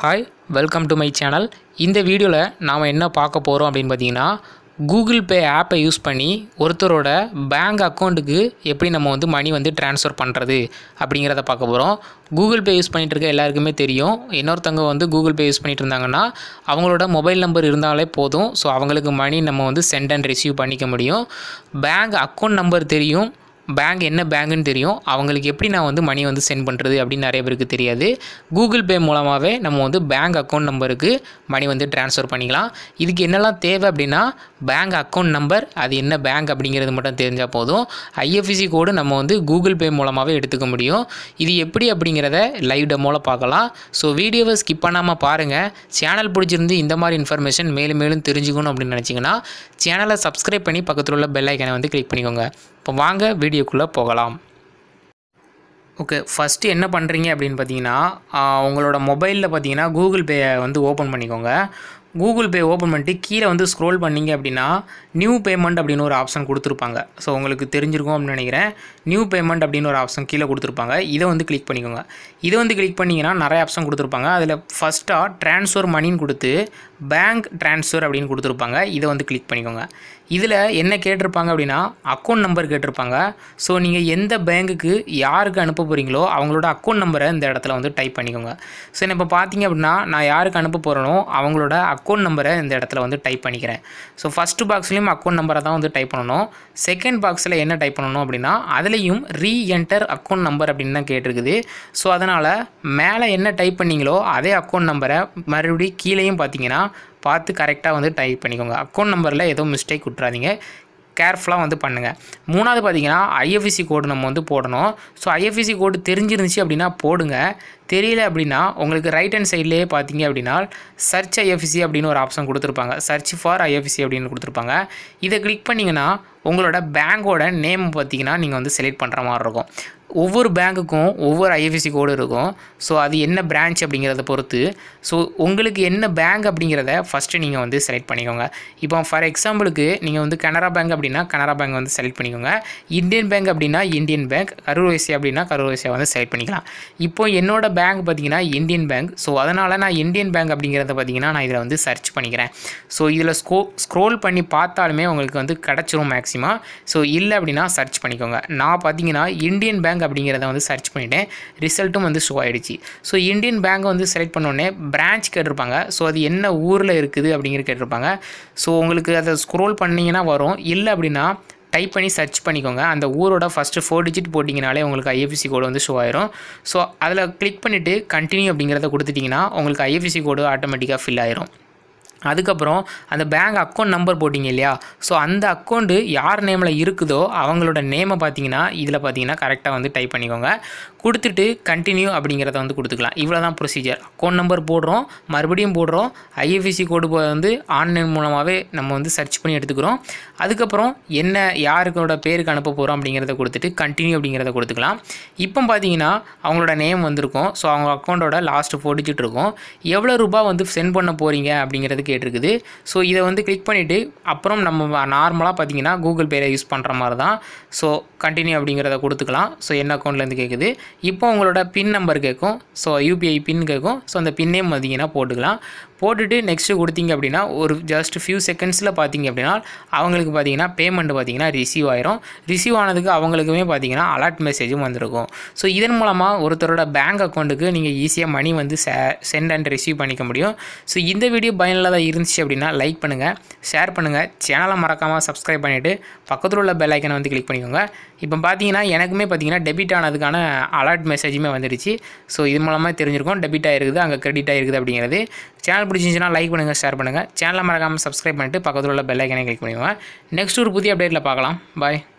hi welcome to my channel இந்த வீடியோவில் நாம் என்ன பார்க்க போகிறோம் அப்படின்னு பார்த்தீங்கன்னா கூகுள் பே ஆப்பை யூஸ் பண்ணி ஒருத்தரோட பேங்க் அக்கௌண்ட்டுக்கு எப்படி நம்ம வந்து மணி வந்து ட்ரான்ஸ்ஃபர் பண்ணுறது அப்படிங்கிறத பார்க்க போகிறோம் கூகுள் பே யூஸ் பண்ணிகிட்டு இருக்க எல்லாருக்குமே தெரியும் இன்னொருத்தவங்க வந்து கூகுள் பே யூஸ் பண்ணிட்டு இருந்தாங்கன்னா அவங்களோட மொபைல் நம்பர் இருந்தாலே போதும் ஸோ அவங்களுக்கு மணி நம்ம வந்து சென்ட் அண்ட் ரிசீவ் பண்ணிக்க முடியும் பேங்க் அக்கௌண்ட் நம்பர் தெரியும் பேங்க் என்ன பேங்குன்னு தெரியும் அவங்களுக்கு எப்படி நான் வந்து மணி வந்து சென்ட் பண்ணுறது அப்படின்னு நிறைய பேருக்கு தெரியாது கூகுள் பே மூலமாகவே நம்ம வந்து பேங்க் அக்கௌண்ட் நம்பருக்கு மணி வந்து ட்ரான்ஸ்ஃபர் பண்ணிக்கலாம் இதுக்கு என்னெல்லாம் தேவை அப்படின்னா பேங்க் அக்கௌண்ட் நம்பர் அது என்ன பேங்க் அப்படிங்கிறது மட்டும் தெரிஞ்சால் போதும் ஐஎஃப்எஸ்சி கோடு நம்ம வந்து கூகுள் பே மூலமாகவே எடுத்துக்க முடியும் இது எப்படி அப்படிங்கிறத லைவ் டெமோவில் பார்க்கலாம் ஸோ வீடியோவை ஸ்கிப் பண்ணாமல் பாருங்கள் சேனல் பிடிச்சிருந்து இந்த மாதிரி இன்ஃபர்மேஷன் மேலும் மேலும் தெரிஞ்சுக்கணும் அப்படின்னு நினச்சிங்கன்னா சேனலை சப்ஸ்கிரைப் பண்ணி பக்கத்தில் உள்ள பெல் ஐக்கனை வந்து கிளிக் பண்ணிக்கோங்க இப்போ வாங்க வீடியோக்குள்ளே போகலாம் ஓகே ஃபஸ்ட்டு என்ன பண்ணுறீங்க அப்படின்னு பார்த்தீங்கன்னா ஆஹ், உங்களோட மொபைலில் பார்த்தீங்கன்னா கூகுள் பேயை வந்து ஓப்பன் பண்ணிக்கோங்க கூகுள் பே ஓப்பன் பண்ணிட்டு கீழே வந்து ஸ்க்ரோல் பண்ணீங்க அப்படின்னா நியூ பேமெண்ட் அப்படின்னு ஒரு ஆப்ஷன் கொடுத்துருப்பாங்க ஸோ உங்களுக்கு தெரிஞ்சிருக்கும் அப்படின்னு நினைக்கிறேன் நியூ பேமெண்ட் அப்படின்னு ஒரு ஆப்ஷன் கீழே கொடுத்துருப்பாங்க இதை வந்து கிளிக் பண்ணிக்கோங்க இதை வந்து கிளிக் பண்ணிங்கன்னா நிறைய ஆப்ஷன் கொடுத்துருப்பாங்க அதில் ஃபஸ்ட்டாக ட்ரான்ஸ்ஃபர் மணின்னு கொடுத்து பேங்க் ட்ரான்ஸ்ஃபர் அப்படின்னு கொடுத்துருப்பாங்க இதை வந்து கிளிக் பண்ணிக்கோங்க இதில் என்ன கேட்டிருப்பாங்க அப்படின்னா அக்கௌண்ட் நம்பர் கேட்டிருப்பாங்க ஸோ நீங்கள் எந்த பேங்க்குக்கு யாருக்கு அனுப்ப போகிறீங்களோ அவங்களோட அக்கௌண்ட் நம்பரை இந்த இடத்துல வந்து டைப் பண்ணிக்கோங்க ஸோ இப்போ பார்த்தீங்க அப்படின்னா நான் யாருக்கு அனுப்ப போகிறேனோ அவங்களோட அக்கௌண்ட் நம்பரை இந்த இடத்துல வந்து டைப் பண்ணிக்கிறேன் ஸோ ஃபஸ்ட்டு பாக்ஸ்லேயும் அக்கௌண்ட் நம்பரை தான் வந்து டைப் பண்ணணும் செகண்ட் பாக்ஸில் என்ன டைப் பண்ணணும் அப்படின்னா அதுலேயும் ரீ என்டர் அக்கௌண்ட் நம்பர் அப்படின்னு தான் கேட்டிருக்குது ஸோ அதனால் மேலே என்ன டைப் பண்ணீங்களோ அதே அக்கௌண்ட் நம்பரை மறுபடியும் கீழேயும் பார்த்தீங்கன்னா பார்த்து கரெக்டாக வந்து டைப் பண்ணிக்கோங்க அக்கௌண்ட் நம்பரில் எதுவும் மிஸ்டேக் விட்றாதீங்க கேர்ஃபுல்லாக வந்து பண்ணுங்கள் மூணாவது பார்த்தீங்கன்னா ஐஎஃப்எஸ்சி கோடு நம்ம வந்து போடணும் ஸோ ஐஎஃப்எஸ்சி கோடு தெரிஞ்சிருந்துச்சு அப்படின்னா போடுங்க தெரியல அப்படின்னா உங்களுக்கு ரைட் ஹேண்ட் சைட்லேயே பார்த்தீங்க அப்படின்னா சர்ச் ஐஎஃப்எஸ்சி அப்படின்னு ஒரு ஆப்ஷன் கொடுத்துருப்பாங்க சர்ச் ஃபார் ஐஎஃப்எஸ்சி அப்படின்னு கொடுத்துருப்பாங்க இதை கிளிக் பண்ணிங்கன்னா உங்களோட பேங்கோட நேம் பார்த்தீங்கன்னா நீங்கள் வந்து செலக்ட் பண்ணுற மாதிரி இருக்கும் ஒவ்வொரு பேங்க்குக்கும் ஒவ்வொரு ஐஎஃப்எஸ்சி கோடு இருக்கும் ஸோ அது என்ன பிரான்ச் அப்படிங்கிறத பொறுத்து ஸோ உங்களுக்கு என்ன பேங்க் அப்படிங்கிறத ஃபஸ்ட்டு நீங்கள் வந்து செலக்ட் பண்ணிக்கோங்க இப்போ ஃபார் எக்ஸாம்பிளுக்கு நீங்கள் வந்து கனரா பேங்க் அப்படின்னா கனரா பேங்க் வந்து செலக்ட் பண்ணிக்கோங்க இந்தியன் பேங்க் அப்படின்னா இந்தியன் பேங்க் கரூர் வைசியா அப்படின்னா கரூர் வைசியா வந்து செலக்ட் பண்ணிக்கலாம் இப்போ என்னோட பேங்க் பார்த்தீங்கன்னா இந்தியன் பேங்க் ஸோ அதனால் நான் இந்தியன் பேங்க் அப்படிங்கிறத பார்த்தீங்கன்னா நான் இதில் வந்து சர்ச் பண்ணிக்கிறேன் ஸோ இதில் ஸ்கோ ஸ்க்ரோல் பண்ணி பார்த்தாலுமே உங்களுக்கு வந்து கிடச்சிரும் மேக்ஸிமம் ஸோ இல்லை அப்படின்னா சர்ச் பண்ணிக்கோங்க நான் பார்த்தீங்கன்னா இந்தியன் பேங்க் அப்படிங்கிறத வந்து சர்ச் பண்ணிட்டேன் ரிசல்ட்டும் வந்து ஷோ ஆயிடுச்சு ஸோ இந்தியன் பேங்க்கை வந்து செலக்ட் பண்ணோடனே பிரான்ச் கேட்டிருப்பாங்க ஸோ அது என்ன ஊரில் இருக்குது அப்படிங்கிற கேட்டிருப்பாங்க ஸோ உங்களுக்கு அதை ஸ்க்ரோல் பண்ணிங்கன்னா வரும் இல்லை அப்படின்னா டைப் பண்ணி சர்ச் பண்ணிக்கோங்க அந்த ஊரோட ஃபஸ்ட்டு ஃபோர் டிஜிட் போட்டிங்கனாலே உங்களுக்கு ஐஎஃப்எஸ்சி கோடு வந்து ஷோ ஆயிரும் ஸோ அதில் கிளிக் பண்ணிவிட்டு கண்டினியூ அப்படிங்கிறத கொடுத்துட்டிங்கன்னா உங்களுக்கு ஐஎஃப்எஸ்சி கோடு ஆட்டோமேட்டிக்காக ஃபில் ஆயிரும் அதுக்கப்புறம் அந்த பேங்க் அக்கௌண்ட் நம்பர் போட்டிங்க இல்லையா ஸோ அந்த அக்கௌண்ட்டு யார் நேமில் இருக்குதோ அவங்களோட நேமை பார்த்தீங்கன்னா இதில் பார்த்தீங்கன்னா கரெக்டாக வந்து டைப் பண்ணிக்கோங்க கொடுத்துட்டு கண்டினியூ அப்படிங்கிறத வந்து கொடுத்துக்கலாம் இவ்வளோ தான் ப்ரொசீஜர் அக்கௌண்ட் நம்பர் போடுறோம் மறுபடியும் போடுறோம் ஐஎஃப்எஸ்சி கோடு வந்து ஆன்லைன் மூலமாகவே நம்ம வந்து சர்ச் பண்ணி எடுத்துக்கிறோம் அதுக்கப்புறம் என்ன யாருக்கோட பேருக்கு அனுப்ப போகிறோம் அப்படிங்கிறத கொடுத்துட்டு கண்டினியூ அப்படிங்கிறத கொடுத்துக்கலாம் இப்போ பார்த்தீங்கன்னா அவங்களோட நேம் வந்திருக்கும் ஸோ அவங்க அக்கௌண்ட்டோட லாஸ்ட் ஃபோர் டிஜிட் இருக்கும் எவ்வளோ ரூபாய் வந்து சென்ட் பண்ண போகிறீங்க அப்படிங்கிறது கேட்டிருக்குது ஸோ இதை வந்து கிளிக் பண்ணிவிட்டு அப்புறம் நம்ம நார்மலாக பார்த்தீங்கன்னா கூகுள் பேரை யூஸ் பண்ணுற மாதிரி தான் ஸோ கண்டினியூ அப்படிங்கிறத கொடுத்துக்கலாம் ஸோ என்ன அக்கௌண்ட்லேருந்து கேட்குது இப்போ உங்களோட பின் நம்பர் கேட்கும் ஸோ யூபிஐ பின் கேட்கும் ஸோ அந்த பின்னே பார்த்தீங்கன்னா போட்டுக்கலாம் போட்டுட்டு நெக்ஸ்ட்டு கொடுத்தீங்க அப்படின்னா ஒரு ஜஸ்ட் ஃபியூ செகண்ட்ஸில் பார்த்தீங்க அப்படின்னா அவங்களுக்கு பார்த்தீங்கன்னா பேமெண்ட் பார்த்தீங்கன்னா ரிசீவ் ஆயிரும் ரிசீவ் ஆனதுக்கு அவங்களுக்குமே பார்த்தீங்கன்னா அலர்ட் மெசேஜும் வந்திருக்கும் ஸோ இதன் மூலமாக ஒருத்தரோட பேங்க் அக்கௌண்ட்டுக்கு நீங்கள் ஈஸியாக மணி வந்து சென்ட் அண்ட் ரிசீவ் பண்ணிக்க முடியும் ஸோ இந்த வீடியோ பயனுள்ளதாக இருந்துச்சு அப்படின்னா லைக் பண்ணுங்கள் ஷேர் பண்ணுங்கள் சேனலை மறக்காமல் சப்ஸ்கிரைப் பண்ணிவிட்டு பக்கத்தில் உள்ள பெல் ஐக்கனை வந்து கிளிக் பண்ணிக்கோங்க இப்போ பார்த்தீங்கன்னா எனக்குமே பார்த்தீங்கன்னா டெபிட் ஆனதுக்கான அலர்ட் மெசேஜுமே வந்துடுச்சு ஸோ இது மூலமாக தெரிஞ்சிருக்கும் டெபிட் ஆகிருக்குது அங்கே கிரெடிட் ஆகிருக்குது அப்படிங்கிறது சேனல் பிடிச்சிருந்துச்சுன்னா லைக் பண்ணுங்கள் ஷேர் பண்ணுங்கள் சேனலை மறக்காமல் சப்ஸ்கிரைப் பண்ணிட்டு பக்கத்தில் உள்ள பெல் ஐக்கனை கிளிக் பண்ணிக்கோங்க நெக்ஸ்ட் ஒரு புதிய அப்டேட்டில் பார்க்கலாம் பாய்